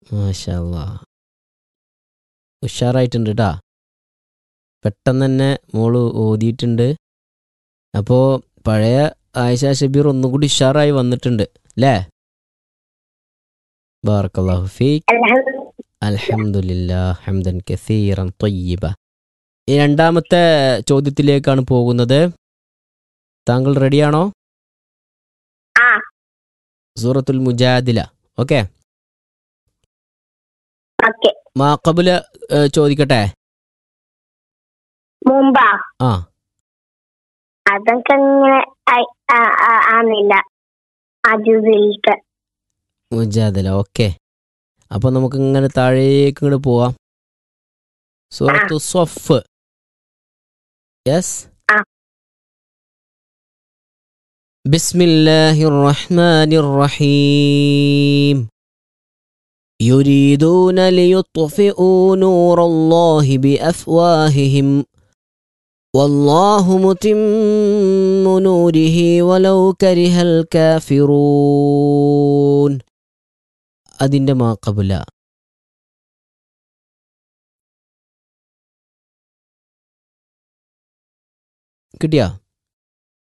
മാഷാല്ലാ ഉഷാറായിട്ടുണ്ട് കേട്ടാ പെട്ടെന്ന് തന്നെ മോള് ഓതിയിട്ടുണ്ട് അപ്പോൾ പഴയ ആയിഷ ഷബീർ ഒന്നും കൂടി ഉഷാറായി വന്നിട്ടുണ്ട് അല്ലേ ബാറക്കല്ലാഹു ഫീക്ക് അൽഹംദുലില്ലാ ഹംദൻ കസീറൻ തൊയ്യബ ഈ രണ്ടാമത്തെ ചോദ്യത്തിലേക്കാണ് പോകുന്നത് താങ്കൾ റെഡിയാണോ ആ സൂറത്തുൽ മുജാദില ഓക്കെ ഓക്കെ മാക്കബുല ചോദിക്കട്ടെ മുമ്പാ ആ അതൊക്കെ ഇങ്ങനെ ആയി- ആ- ആ- ആന്നില്ല അജുദിൽക്ക് മുജാദില ഓക്കെ അപ്പൊ നമുക്ക് ഇങ്ങനെ താഴേക്ക് ഇങ്ങോട്ട് പോവാം സൂറത്തു സ്വഫ് യെസ് ആ. ബിസ്മില്ലാഹിർ റഹ്മാനിർ റഹീം يريدون ليطفئوا نور الله بأفواههم والله متم نوره ولو كره الكافرون അതിൻ്റെ മാക്കബുല കിട്ടിയാ